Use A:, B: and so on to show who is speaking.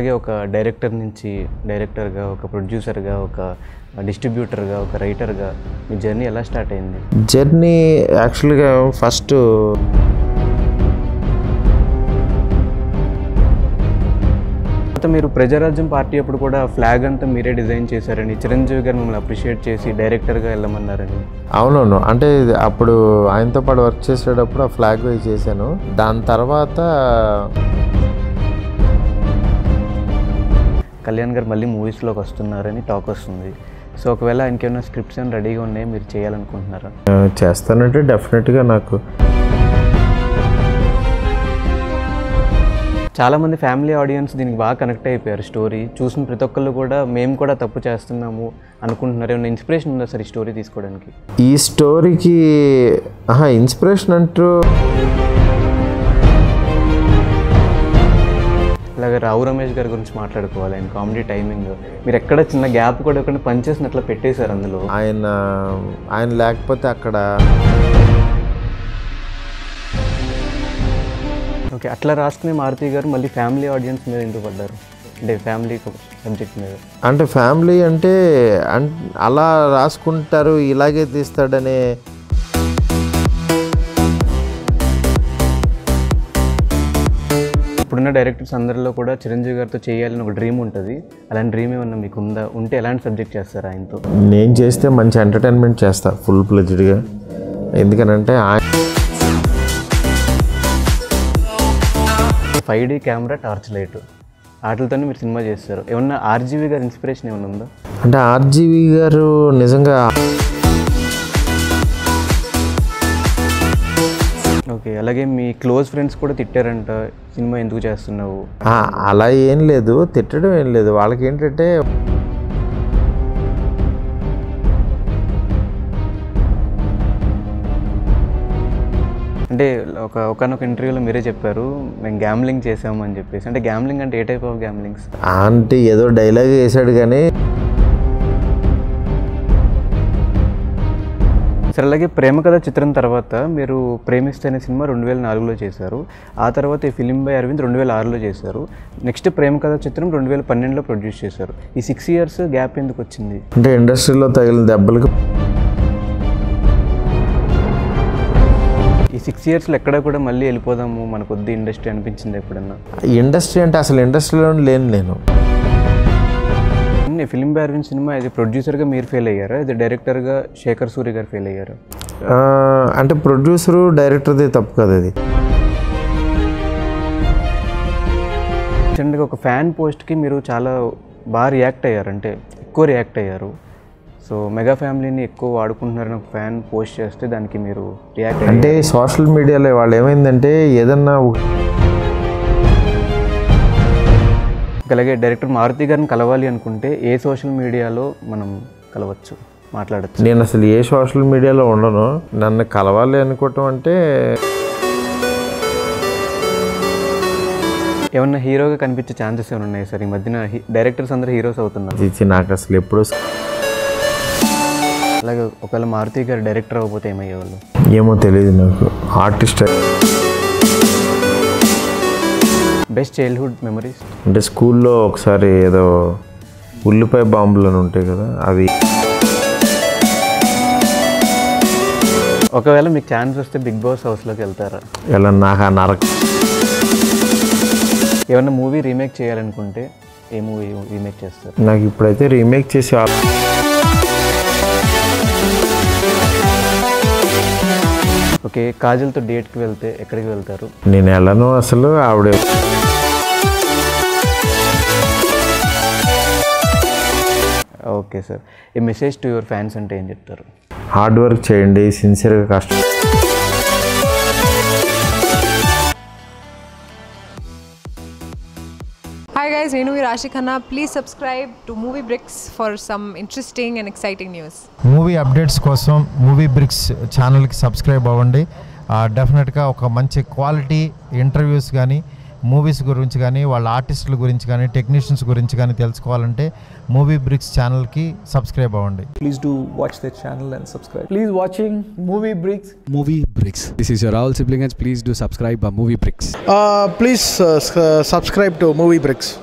A: అలాగే ఒక డైరెక్టర్ నుంచి డైరెక్టర్గా ఒక ప్రొడ్యూసర్గా ఒక డిస్ట్రిబ్యూటర్గా ఒక రైటర్గా మీ జర్నీ ఎలా స్టార్ట్ అయింది
B: జర్నీ యాక్చువల్గా ఫస్ట్
A: తర్వాత మీరు ప్రజారాజ్యం పార్టీ అప్పుడు కూడా ఫ్లాగ్ అంతా మీరే డిజైన్ చేశారని చిరంజీవి గారు మిమ్మల్ని అప్రిషియేట్ చేసి డైరెక్టర్గా వెళ్ళమన్నారని
B: అవునవును అంటే ఇది అప్పుడు ఆయనతో పాటు వర్క్ చేసేటప్పుడు ఆ ఫ్లాగ్ వే చేశాను దాని తర్వాత
A: కళ్యాణ్ గారు మళ్ళీ మూవీస్లోకి వస్తున్నారని టాక్ వస్తుంది సో ఒకవేళ ఆయనకి ఏమైనా స్క్రిప్ట్స్ ఏమైనా రెడీగా ఉన్నాయి మీరు చేయాలనుకుంటున్నారా
B: ఆ, చేస్తానంటే డెఫినెట్గా నాకు
A: చాలామంది ఫ్యామిలీ ఆడియన్స్ దీనికి బాగా కనెక్ట్ అయిపోయారు స్టోరీ చూసిన ప్రతి ఒక్కళ్ళు కూడా మేము కూడా తప్పు చేస్తున్నాము అనుకుంటున్నారు ఏమైనా ఇన్స్పిరేషన్ ఉందా సార్ ఈ స్టోరీ తీసుకోవడానికి
B: ఈ స్టోరీకి ఆహా ఇన్స్పిరేషన్ అంటూ
A: అలాగే రావు రమేష్ గారి గురించి మాట్లాడుకోవాలి ఆయన కామెడీ టైమింగ్ మీరు ఎక్కడ చిన్న గ్యాప్ కూడా ఎక్కడ పనిచేసినట్లు పెట్టేశారు అందులో
B: ఆయన ఆయన లేకపోతే అక్కడ
A: ఓకే అట్లా రాసుకునే మారుతి గారు మళ్ళీ ఫ్యామిలీ ఆడియన్స్ మీద ఎందుకు పడ్డారు అంటే ఫ్యామిలీ సబ్జెక్ట్ మీద
B: అంటే ఫ్యామిలీ అంటే అన్ అలా రాసుకుంటారు ఇలాగే తీస్తాడనే
A: ఇప్పుడున్న డైరెక్టర్స్ అందరిలో కూడా చిరంజీవి గారితో చేయాలని ఒక డ్రీమ్ ఉంటుంది అలాంటి డ్రీమ్ ఏమన్నా మీకు ఉందా ఉంటే ఎలాంటి సబ్జెక్ట్ చేస్తారు ఆయనతో
B: నేను చేస్తే మంచి ఎంటర్టైన్మెంట్ చేస్తా ఫుల్ ప్లెజ్డ్గా ఎందుకనంటే ఆయన
A: five D camera torch light వాటితోనే మీరు సినిమా చేస్తారు ఏమన్నా ఆర్జీవి గారి ఇన్స్పిరేషన్ ఏమైనా ఉందా
B: అంటే ఆర్జీవి గారు నిజంగా
A: ఓకే అలాగే మీ క్లోజ్ ఫ్రెండ్స్ కూడా తిట్టారంట సినిమా ఎందుకు చేస్తున్నావు
B: ఆ, అలా ఏం లేదు తిట్టడం ఏం లేదు వాళ్ళకి ఏంటంటే
A: అంటే ఒక ఒకనొక ఇంటర్వ్యూలో మీరే చెప్పారు మేము గ్యామ్లింగ్ చేసాము అని చెప్పేసి అంటే గ్యామ్లింగ్ అంటే ఏ టైప్ ఆఫ్ గ్యామ్లింగ్స్
B: అంటే ఏదో డైలాగ్ వేసాడు కానీ
A: సరే అలాగే ప్రేమ కథ చిత్రం తర్వాత మీరు ప్రేమిస్తే అనే సినిమా రెండు వేల నాలుగులో చేశారు ఆ తర్వాత ఈ ఫిలిం బై అరవింద్ రెండు వేల ఆరులో చేశారు నెక్స్ట్ ప్రేమ కథ చిత్రం రెండు వేల పన్నెండులో ప్రొడ్యూస్ చేశారు ఈ సిక్స్ ఇయర్స్ గ్యాప్ ఎందుకు వచ్చింది
B: అంటే ఇండస్ట్రీలో తగిలిన దెబ్బలకి
A: ఈ సిక్స్ ఇయర్స్లో ఎక్కడ కూడా మళ్ళీ వెళ్ళిపోదాము మనకు వద్దు ఇండస్ట్రీ అనిపించింది ఎప్పుడన్నా
B: ఇండస్ట్రీ అంటే అసలు ఇండస్ట్రీలో లేను నేను
A: ఫిలిం బై అరవింద్ సినిమా ఇది ప్రొడ్యూసర్గా మీరు ఫెయిల్ అయ్యారా ఇది డైరెక్టర్గా శేఖర్ సూరి గారు ఫెయిల్ అయ్యారు
B: ఆ, అంటే ప్రొడ్యూసరు డైరెక్టర్ది తప్పు కదా అది
A: రీసెంట్గా ఒక ఫ్యాన్ పోస్ట్కి మీరు చాలా బాగా రియాక్ట్ అయ్యారు అంటే ఎక్కువ రియాక్ట్ అయ్యారు సో మెగా ఫ్యామిలీని ఎక్కువ వాడుకుంటున్నారని ఒక ఫ్యాన్ పోస్ట్ చేస్తే దానికి మీరు రియాక్ట్
B: అంటే సోషల్ మీడియాలో వాళ్ళు ఏమైందంటే ఏదన్నా ఒక-
A: అలాగే డైరెక్టర్ మారుతి గారిని కలవాలి అనుకుంటే ఏ సోషల్ మీడియాలో మనం కలవచ్చు మాట్లాడచ్చు
B: నేను అసలు ఏ సోషల్ మీడియాలో ఉండను నన్ను కలవాలి అనుకోవటం అంటే
A: ఏమన్నా హీరోగా కనిపించే ఛాన్సెస్ ఏమైనా ఉన్నాయి సార్ ఈ మధ్యన డైరెక్టర్స్ అందరూ హీరోస్ అవుతున్నారు
B: ఇది నాకు అసలు ఎప్పుడు
A: అలాగే ఒకవేళ మారుతి గారు డైరెక్టర్ అవ్వకపోతే ఏమయ్యేవాళ్ళు
B: ఏమో తెలియదు నాకు ఆర్టిస్ట్
A: బెస్ట్ చైల్డ్హుడ్ మెమరీస్
B: అంటే స్కూల్లో ఒకసారి ఏదో ఉల్లిపాయ బాంబులు అని ఉంటాయి కదా అవి
A: ఒకవేళ మీకు ఛాన్స్ వస్తే బిగ్ బాస్ హౌస్లోకి వెళ్తారా
B: ఇలా నాకు ఆ నరక
A: ఏమన్నా మూవీ రీమేక్ చేయాలనుకుంటే ఏ మూవీ రీమేక్ చేస్తారు
B: నాకు ఇప్పుడైతే రీమేక్ చేసి ఆ-
A: ఓకే కాజల్తో డేట్కి వెళ్తే ఎక్కడికి వెళ్తారు
B: నేను వెళ్ళను అసలు ఆవిడ
A: ఓకే సార్ ఈ మెసేజ్ టు యువర్ ఫ్యాన్స్ అంటే ఏం చెప్తారు
B: హార్డ్ వర్క్ చేయండి సిన్సియర్గా కష్టం
C: Hi guys, Renu Rashi Khanna. Please subscribe to Movie Bricks for some interesting and exciting news.
D: Movie updates కోసం మూవీ బ్రిక్స్ ఛానల్కి సబ్స్క్రైబ్ అవ్వండి డెఫినెట్గా ఒక మంచి క్వాలిటీ ఇంటర్వ్యూస్ కానీ మూవీస్ గురించి కానీ వాళ్ళ ఆర్టిస్టుల గురించి కానీ టెక్నీషియన్స్ గురించి కానీ తెలుసుకోవాలంటే మూవీ బ్రిక్స్ ఛానల్కి సబ్స్క్రైబ్ అవ్వండి
E: please do watch the channel and subscribe. Please watching Movie Bricks.
F: Movie Bricks. This is your all siblings. Please do subscribe uh, Movie Bricks.
G: Uh, please uh, s- uh, subscribe to Movie Bricks.